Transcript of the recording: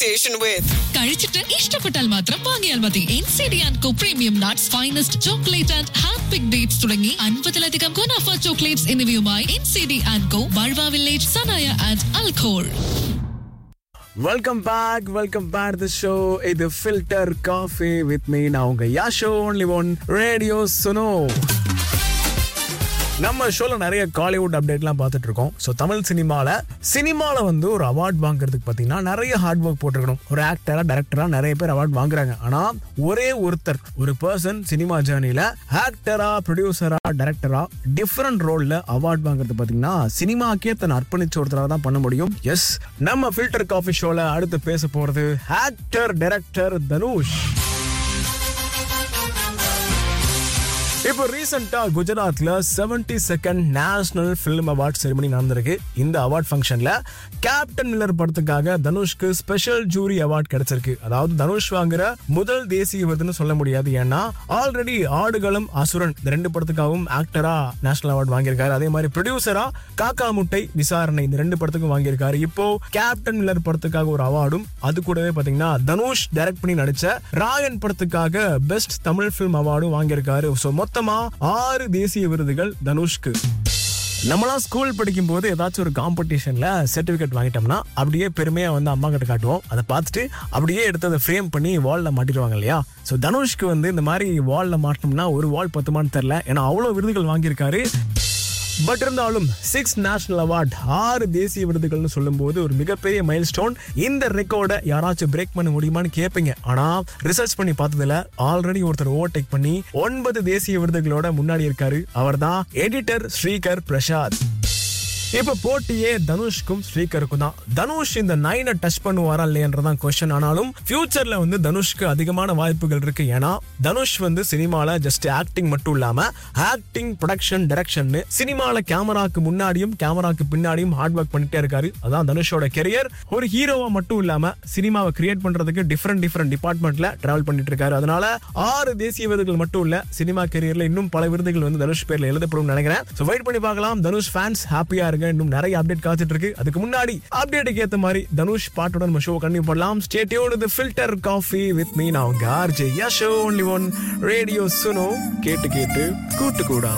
association with. കഴിച്ചിട്ട് ഇഷ്ടപ്പെട്ടാൽ മാത്രം വാങ്ങിയാൽ മതി N C D and co premium nuts finest chocolate and hand pick dates തുടങ്ങി അൻപതിലധികം ഗുണാഫ ചോക്ലേറ്റ്സ് എന്നിവയുമായി N C D and co ബൾവ വില്ലേജ് സനായ and Al Khor welcome back welcome back the show இது ஃபில்டர் காஃபி வித் மீ நான் உங்க யா show only on radio Suno நம்ம ஷோல நிறைய காலிவுட் அப்டேட்லாம் பார்த்துட்டு இருக்கோம் ஸோ தமிழ் சினிமாவில் சினிமாவில் வந்து ஒரு அவார்ட் வாங்குறதுக்கு பார்த்தீங்கன்னா நிறைய ஹார்ட் ஒர்க் போட்டிருக்கணும் ஒரு ஆக்டராக டேரக்டராக நிறைய பேர் அவார்ட் வாங்குறாங்க ஆனால் ஒரே ஒருத்தர் ஒரு பர்சன் சினிமா ஜேர்னியில் ஆக்டராக ப்ரொடியூசராக டேரக்டராக டிஃப்ரெண்ட் ரோலில் அவார்ட் வாங்குறது பார்த்தீங்கன்னா சினிமாக்கே தன்னை அர்ப்பணிச்ச ஒருத்தராக தான் பண்ண முடியும் எஸ் நம்ம ஃபில்டர் காஃபி ஷோவில் அடுத்து பேச போகிறது ஆக்டர் டைரக்டர் தனுஷ் இப்போ ரீசெண்டா குஜராத்ல 72nd second national film award ceremony நடந்திருக்கு இந்த அவார்ட் ஃபங்க்ஷன்ல கேப்டன் மில்லர் படத்துக்காக தனுஷ்க்கு ஸ்பெஷல் ஜூரி அவார்ட் கிடைச்சிருக்கு அதாவது தனுஷ் வாங்குற முதல் தேசிய விருதுன்னு சொல்ல முடியாது ஏன்னா ஆல்ரெடி ஆடுகளம் அசுரன் இந்த ரெண்டு படத்துக்காகவும் ஆக்டரா நேஷனல் அவார்ட் வாங்கியிருக்காரு அதே மாதிரி ப்ரொடியூசரா காக்கா முட்டை விசாரணை இந்த ரெண்டு படத்துக்கும் வாங்கியிருக்காரு இப்போ கேப்டன் மில்லர் படத்துக்காக ஒரு அவார்டும் அது கூடவே பாத்தீங்கன்னா தனுஷ் டைரக்ட் பண்ணி நடிச்ச ராயன் படத்துக்காக பெஸ்ட் தமிழ் ஃபிலிம் அவார்டும் வாங்கியிருக்காரு ஸோ மொத்தமா ஆறு தேசிய விருதுகள் தனுஷ்க்கு நம்மளாம் ஸ்கூல் படிக்கும் போது ஏதாச்சும் ஒரு காம்படிஷன்ல சர்டிபிகேட் வாங்கிட்டோம்னா அப்படியே பெருமையா வந்து அம்மா கிட்ட காட்டுவோம் அதை பார்த்துட்டு அப்படியே எடுத்து அதை ஃப்ரேம் பண்ணி வால்ல மாட்டிடுவாங்க இல்லையா ஸோ தனுஷ்க்கு வந்து இந்த மாதிரி வால்ல மாட்டோம்னா ஒரு வால் பத்துமான்னு தெரில ஏன்னா அவ்வளோ விருதுகள் வாங்கியிருக்காரு பட் இருந்தாலும் சிக்ஸ் நேஷனல் அவார்ட் ஆறு தேசிய விருதுகள்னு சொல்லும்போது ஒரு மிகப்பெரிய மைல் ஸ்டோன் இந்த ரெக்கார்டை யாராச்சும் பிரேக் பண்ண முடியுமான்னு கேட்பீங்க ஆனா ரிசர்ச் பண்ணி பார்த்ததுல ஆல்ரெடி ஒருத்தர் ஓவர்டேக் பண்ணி ஒன்பது தேசிய விருதுகளோட முன்னாடி இருக்காரு அவர்தான் எடிட்டர் ஸ்ரீகர் பிரசாத் இப்ப போட்டியே தனுஷ்க்கும் ஸ்ரீகருக்கும் தான் தனுஷ் இந்த நைனை டச் பண்ணுவாரா இல்லையன்றதான் கொஸ்டின் ஆனாலும் ஃபியூச்சர்ல வந்து தனுஷ்க்கு அதிகமான வாய்ப்புகள் இருக்கு ஏன்னா தனுஷ் வந்து சினிமால ஜஸ்ட் ஆக்டிங் மட்டும் இல்லாம ஆக்டிங் ப்ரொடக்ஷன் டைரக்ஷன் சினிமால கேமராக்கு முன்னாடியும் கேமராக்கு பின்னாடியும் ஹார்ட் ஒர்க் பண்ணிட்டே இருக்காரு அதான் தனுஷோட கெரியர் ஒரு ஹீரோவா மட்டும் இல்லாம சினிமாவை கிரியேட் பண்றதுக்கு டிஃப்ரெண்ட் டிஃப்ரெண்ட் டிபார்ட்மெண்ட்ல டிராவல் பண்ணிட்டு இருக்காரு அதனால ஆறு தேசிய விருதுகள் மட்டும் இல்ல சினிமா கெரியர்ல இன்னும் பல விருதுகள் வந்து தனுஷ் பேர்ல எழுதப்படும் நினைக்கிறேன் ஸோ வெயிட் பண்ணி பார்க்கலாம் தனுஷ் ஃபேன்ஸ் ஹாப்பியா இருங்க இன்னும் நிறைய அப்டேட் காத்துட்டு இருக்கு அதுக்கு முன்னாடி அப்டேட்டுக்கு ஏத்த மாதிரி தனுஷ் பாட்டுடன் நம்ம ஷோ கண்டினியூ பண்ணலாம் ஸ்டேட்டியோட இது ஃபில்டர் காஃபி வித் மீ நான் உங்க ஆர்ஜே யா show only on radio Suno கேட்டு கேட்டு கூட்டு கூடா